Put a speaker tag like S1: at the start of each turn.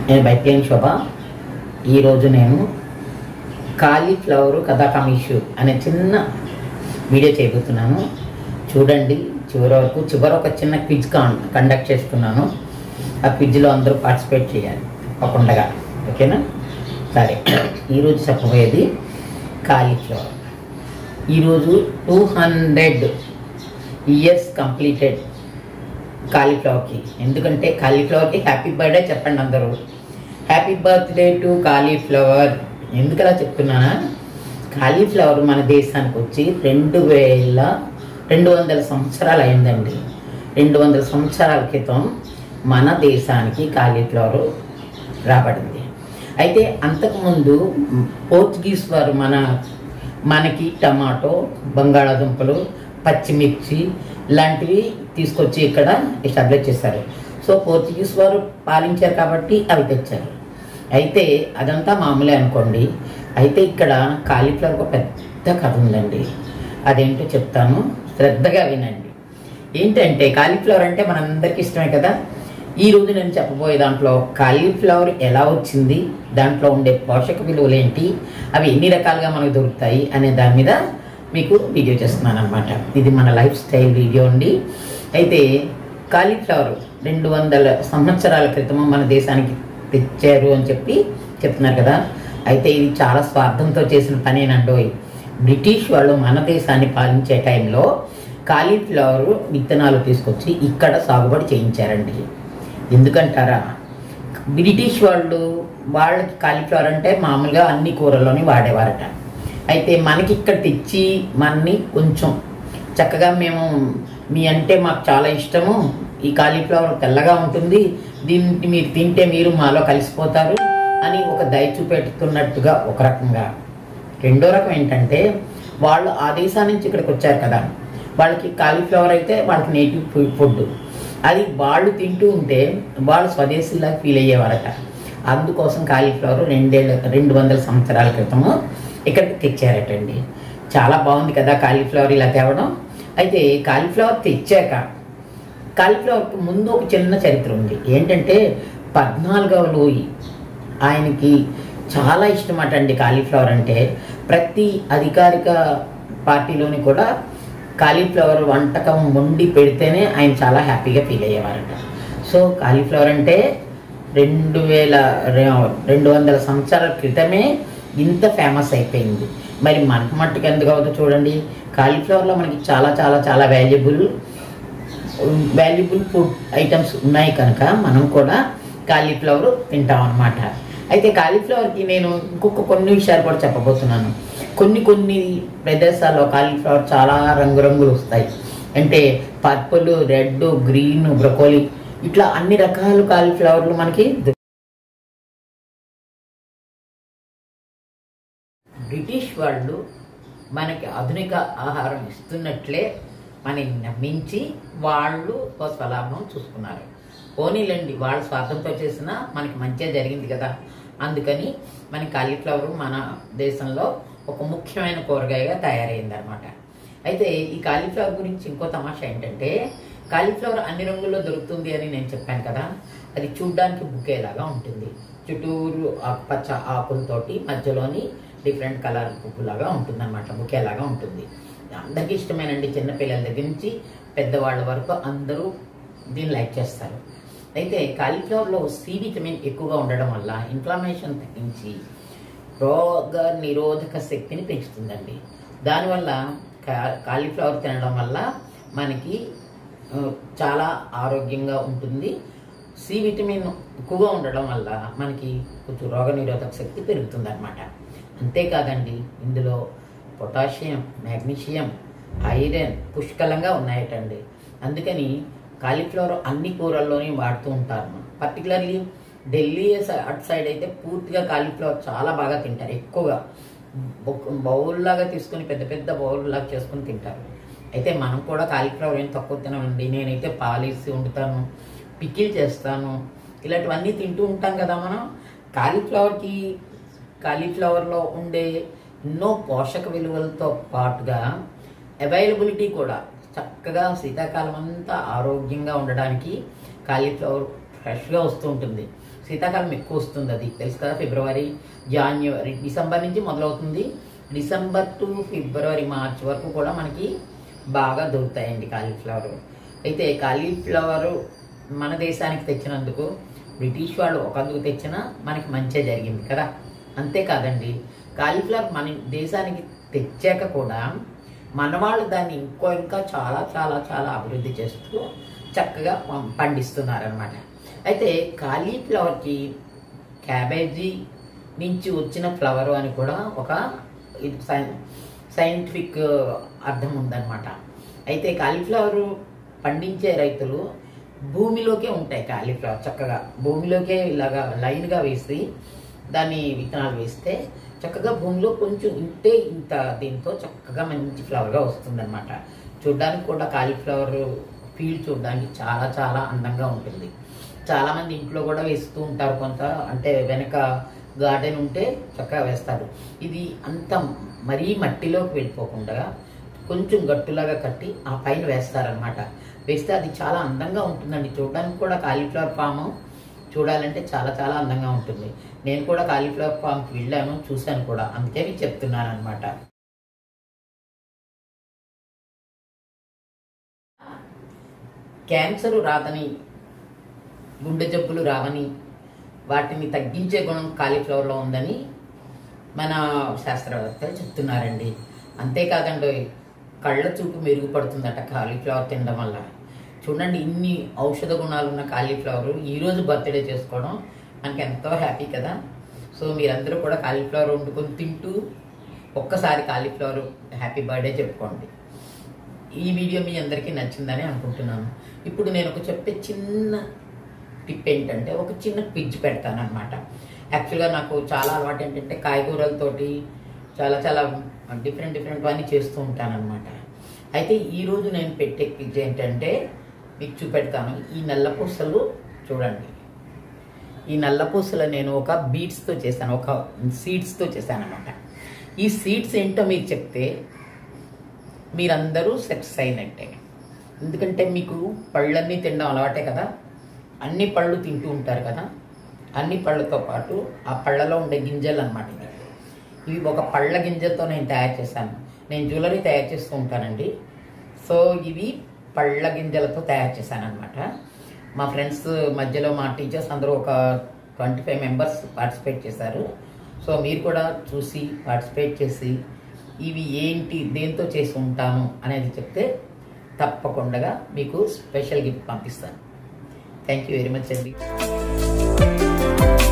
S1: నేను బైక్లైన్ శోభ ఈరోజు నేను కాలీఫ్లవర్ కథా కమీషు అనే చిన్న వీడియో చేయబోతున్నాను చూడండి చివరి వరకు చివరి ఒక చిన్న క్విజ్ కాన్ కండక్ట్ చేస్తున్నాను ఆ క్విజ్లో అందరూ పార్టిసిపేట్ చేయాలి తప్పకుండా ఓకేనా సరే ఈరోజు చెప్పబోయేది కాలీఫ్లవర్ ఈరోజు టూ హండ్రెడ్ ఇయర్స్ కంప్లీటెడ్ కాలీఫ్లవర్కి ఎందుకంటే కాలీఫ్లవర్కి హ్యాపీ బర్త్డే చెప్పండి అందరూ హ్యాపీ బర్త్డే టు కాలీఫ్లవర్ ఎందుకు అలా చెప్తున్నానా కాలీఫ్లవర్ మన దేశానికి వచ్చి రెండు వేల రెండు వందల సంవత్సరాలు అయిందండి రెండు వందల సంవత్సరాల క్రితం మన దేశానికి కాలీఫ్లవర్ రాబడింది అయితే అంతకుముందు పోర్చుగీస్ వారు మన మనకి టమాటో బంగాళాదుంపలు పచ్చిమిర్చి లాంటివి తీసుకొచ్చి ఇక్కడ ఎస్టాబ్లిష్ చేశారు సో పోర్చుగీస్ వారు పాలించారు కాబట్టి అవి తెచ్చారు అయితే అదంతా మామూలే అనుకోండి అయితే ఇక్కడ కాలీఫ్లవర్ ఒక పెద్ద కథ ఉందండి అదేంటో చెప్తాను శ్రద్ధగా వినండి ఏంటంటే కాలీఫ్లవర్ అంటే మనందరికీ ఇష్టమే కదా ఈ రోజు నేను చెప్పబోయే దాంట్లో కాలీఫ్లవర్ ఎలా వచ్చింది దాంట్లో ఉండే పోషక విలువలు ఏంటి అవి ఎన్ని రకాలుగా మనకు దొరుకుతాయి అనే దాని మీద మీకు వీడియో చేస్తున్నాను అనమాట ఇది మన లైఫ్ స్టైల్ వీడియో అండి అయితే కాలీఫ్లవర్ రెండు వందల సంవత్సరాల క్రితం మన దేశానికి తెచ్చారు అని చెప్పి చెప్తున్నారు కదా అయితే ఇది చాలా స్వార్థంతో చేసిన పనేనండోయ్ బ్రిటిష్ వాళ్ళు మన దేశాన్ని పాలించే టైంలో కాలీఫ్లవర్ విత్తనాలు తీసుకొచ్చి ఇక్కడ సాగుబడి చేయించారండి ఎందుకంటారా బ్రిటిష్ వాళ్ళు వాళ్ళకి కాలీఫ్లవర్ అంటే మామూలుగా అన్ని కూరల్లోని వాడేవారట అయితే మనకి ఇక్కడ తెచ్చి మనని కొంచెం చక్కగా మేము మీ అంటే మాకు చాలా ఇష్టము ఈ కాలీఫ్లవర్ తెల్లగా ఉంటుంది దీన్ని మీరు తింటే మీరు మాలో కలిసిపోతారు అని ఒక దయ చూపెడుతున్నట్టుగా ఒక రకంగా రెండో రకం ఏంటంటే వాళ్ళు ఆ దేశం నుంచి ఇక్కడికి వచ్చారు కదా వాళ్ళకి కాలీఫ్లవర్ అయితే వాళ్ళకి నేటివ్ ఫుడ్ అది వాళ్ళు తింటూ ఉంటే వాళ్ళు స్వదేశీలా ఫీల్ అయ్యేవారట అందుకోసం కాలీఫ్లవర్ రెండేళ్ళ రెండు వందల సంవత్సరాల క్రితము ఇక్కడికి తెచ్చారటండి చాలా బాగుంది కదా కాలీఫ్లవర్ ఇలా తేవడం అయితే కాలీఫ్లవర్ తెచ్చాక కాలీఫ్లవర్కి ముందు ఒక చిన్న చరిత్ర ఉంది ఏంటంటే పద్నాలుగవ లూయి ఆయనకి చాలా ఇష్టం అండి కాలీఫ్లవర్ అంటే ప్రతి అధికారిక పార్టీలోని కూడా కాలీఫ్లవర్ వంటకం వండి పెడితేనే ఆయన చాలా హ్యాపీగా ఫీల్ అయ్యేవారట సో కాలీఫ్లవర్ అంటే రెండు వేల రెండు వందల సంవత్సరాల క్రితమే ఇంత ఫేమస్ అయిపోయింది మరి మనకు మట్టుకు ఎందుకు అవుతుందో చూడండి కాలీఫ్లవర్లో మనకి చాలా చాలా చాలా వాల్యుబుల్ వాల్యుబుల్ ఫుడ్ ఐటమ్స్ ఉన్నాయి కనుక మనం కూడా కాలీఫ్లవర్ తింటాం అన్నమాట అయితే కాలీఫ్లవర్కి నేను ఇంకొక కొన్ని విషయాలు కూడా చెప్పబోతున్నాను కొన్ని కొన్ని ప్రదేశాల్లో కాలీఫ్లవర్ చాలా రంగురంగులు వస్తాయి అంటే పర్పుల్ రెడ్ గ్రీన్ బ్రొకోలీ ఇట్లా అన్ని రకాల కాలీఫ్లవర్లు మనకి దొ- బ్రిటిష్ వాళ్ళు మనకి ఆధునిక ఆహారం ఇస్తున్నట్లే మనని నమ్మించి వాళ్ళు ఓ స్వలాభం చూసుకున్నారు పోనీలండి వాళ్ళ స్వార్థంతో చేసిన మనకి మంచిగా జరిగింది కదా అందుకని మన కాలీఫ్లవర్ మన దేశంలో ఒక ముఖ్యమైన కూరగాయగా తయారైంది అనమాట అయితే ఈ కాలీఫ్లవర్ గురించి ఇంకో తమాషా ఏంటంటే కాలీఫ్లవర్ అన్ని రంగుల్లో దొరుకుతుంది అని నేను చెప్పాను కదా అది చూడ్డానికి బుకేలాగా ఉంటుంది చుట్టూరు ఆకుపచ్చ ఆకులతోటి మధ్యలోని డిఫరెంట్ కలర్ పువ్వులాగా ఉంటుంది అనమాట బుకేలాగా ఉంటుంది అందరికీ ఇష్టమేనండి చిన్నపిల్లల దగ్గర నుంచి పెద్దవాళ్ళ వరకు అందరూ దీన్ని లైక్ చేస్తారు అయితే కాలీఫ్లవర్లో సి విటమిన్ ఎక్కువగా ఉండడం వల్ల ఇన్ఫ్లమేషన్ తగ్గించి రోగ నిరోధక శక్తిని పెంచుతుందండి దానివల్ల కా కాలీఫ్లవర్ తినడం వల్ల మనకి ఆ, చాలా ఆరోగ్యంగా ఉంటుంది సి విటమిన్ ఎక్కువగా ఉండడం వల్ల మనకి కొంచెం రోగ నిరోధక శక్తి పెరుగుతుంది అనమాట అంతేకాదండి ఇందులో పొటాషియం మెగ్నీషియం ఐరన్ పుష్కలంగా ఉన్నాయటండి అందుకని కాలీఫ్లవర్ అన్ని కూరల్లోని వాడుతూ ఉంటారు పర్టికులర్లీ ఢిల్లీ సై- అటు సైడ్ అయితే పూర్తిగా కాలీఫ్లవర్ చాలా బాగా తింటారు ఎక్కువగా బౌల్ లాగా తీసుకొని పెద్ద పెద్ద బౌల్ లాగా చేసుకొని తింటారు అయితే మనం కూడా కాలీఫ్లవర్ ఏం తక్కువ తినమండి నేనైతే పాలేసి వండుతాను పికిల్ చేస్తాను ఇలాంటివన్నీ తింటూ ఉంటాం కదా మనం కాలీఫ్లవర్కి కాలీఫ్లవర్లో ఉండే ఎన్నో పోషక విలువలతో పాటుగా అవైలబిలిటీ కూడా చక్కగా శీతాకాలం అంతా ఆరోగ్యంగా ఉండడానికి కాలీఫ్లవర్ ఫ్రెష్గా వస్తూ ఉంటుంది శీతాకాలం ఎక్కువ వస్తుంది అది తెలుసు కదా ఫిబ్రవరి జాన్యువరి డిసెంబర్ నుంచి మొదలవుతుంది డిసెంబర్ టు ఫిబ్రవరి మార్చ్ వరకు కూడా మనకి బాగా దొరుకుతాయండి కాలీఫ్లవర్ అయితే కాలీఫ్లవర్ మన దేశానికి తెచ్చినందుకు బ్రిటిష్ వాళ్ళు ఒకందుకు తెచ్చినా మనకి మంచిగా జరిగింది కదా అంతేకాదండి కాలీఫ్లవర్ మన దేశానికి తెచ్చాక కూడా మన వాళ్ళు దాన్ని ఇంకో ఇంకా చాలా చాలా చాలా అభివృద్ధి చేస్తూ చక్కగా పం- పండిస్తున్నారనమాట అయితే కాలీఫ్లవర్కి క్యాబేజీ నుంచి వచ్చిన ఫ్లవర్ అని కూడా ఒక ఇది సై- సైంటిఫిక్ అర్థం ఉందన్నమాట అయితే కాలీఫ్లవర్ పండించే రైతులు భూమిలోకే ఉంటాయి కాలీఫ్లవర్ చక్కగా భూమిలోకే ఇలాగా లైన్గా వేసి దాన్ని విత్తనాలు వేస్తే చక్కగా భూమిలో కొంచెం ఇంతే ఇంత దీంతో చక్కగా మంచి ఫ్లవర్గా వస్తుందన్నమాట చూడ్డానికి కూడా కాలీఫ్లవర్ ఫీల్డ్ చూడడానికి చాలా చాలా అందంగా ఉంటుంది చాలా మంది ఇంట్లో కూడా వేస్తూ ఉంటారు కొంత అంటే వెనక గార్డెన్ ఉంటే చక్కగా వేస్తారు ఇది అంత మరీ మట్టిలోకి వెళ్ళిపోకుండా కొంచెం గట్టులాగా కట్టి ఆ పైన వేస్తారనమాట వేస్తే అది చాలా అందంగా ఉంటుందండి చూడడానికి కూడా కాలీఫ్లవర్ ఫామ్ చూడాలంటే చాలా చాలా అందంగా ఉంటుంది నేను కూడా కాలీఫ్లవర్ ఫామ్కి వెళ్ళాను చూశాను కూడా అందుకే మీకు చెప్తున్నాను అనమాట క్యాన్సర్ రాదని గుండె జబ్బులు రావని వాటిని తగ్గించే గుణం కాలీఫ్లవర్లో ఉందని మన శాస్త్రవేత్తలు చెప్తున్నారండి అంతేకాదండి కళ్ళ చూపు మెరుగుపడుతుందట కాలీఫ్లవర్ తినడం వల్ల చూడండి ఇన్ని ఔషధ గుణాలు ఉన్న కాలీఫ్లవర్ ఈరోజు బర్త్డే చేసుకోవడం మనకి ఎంతో హ్యాపీ కదా సో మీరందరూ కూడా కాలీఫ్లవర్ వండుకొని తింటూ ఒక్కసారి కాలీఫ్లవర్ హ్యాపీ బర్త్డే చెప్పుకోండి ఈ వీడియో మీ అందరికీ నచ్చిందని అనుకుంటున్నాను ఇప్పుడు నేను ఒక చెప్పే చిన్న టిప్ ఏంటంటే ఒక చిన్న క్విజ్ పెడతాను అనమాట యాక్చువల్గా నాకు చాలా అలవాటు ఏంటంటే కాయగూరలతోటి చాలా చాలా డిఫరెంట్ డిఫరెంట్ అన్నీ చేస్తూ ఉంటాను అనమాట అయితే ఈరోజు నేను పెట్టే క్విజ్ ఏంటంటే మీకు చూపెడతాను ఈ నల్ల పూసలు చూడండి ఈ నల్ల పూసలు నేను ఒక బీడ్స్తో చేశాను ఒక సీడ్స్తో చేశాను అనమాట ఈ సీడ్స్ ఏంటో మీరు చెప్తే మీరందరూ సక్సెస్ అయినట్టే ఎందుకంటే మీకు పళ్ళన్నీ తినడం అలవాటే కదా అన్ని పళ్ళు తింటూ ఉంటారు కదా అన్ని పళ్ళతో పాటు ఆ పళ్ళలో ఉండే గింజలు అనమాట ఇవి ఇవి ఒక పళ్ళ గింజలతో నేను తయారు చేశాను నేను జ్యువెలరీ తయారు చేస్తూ ఉంటానండి సో ఇవి పళ్ళ గింజలతో తయారు చేశాను అనమాట మా ఫ్రెండ్స్ మధ్యలో మా టీచర్స్ అందరూ ఒక ట్వంటీ ఫైవ్ మెంబర్స్ పార్టిసిపేట్ చేశారు సో మీరు కూడా చూసి పార్టిసిపేట్ చేసి ఇవి ఏంటి దేంతో చేసి ఉంటాను అనేది చెప్తే తప్పకుండా మీకు స్పెషల్ గిఫ్ట్ పంపిస్తాను థ్యాంక్ యూ వెరీ మచ్ అండి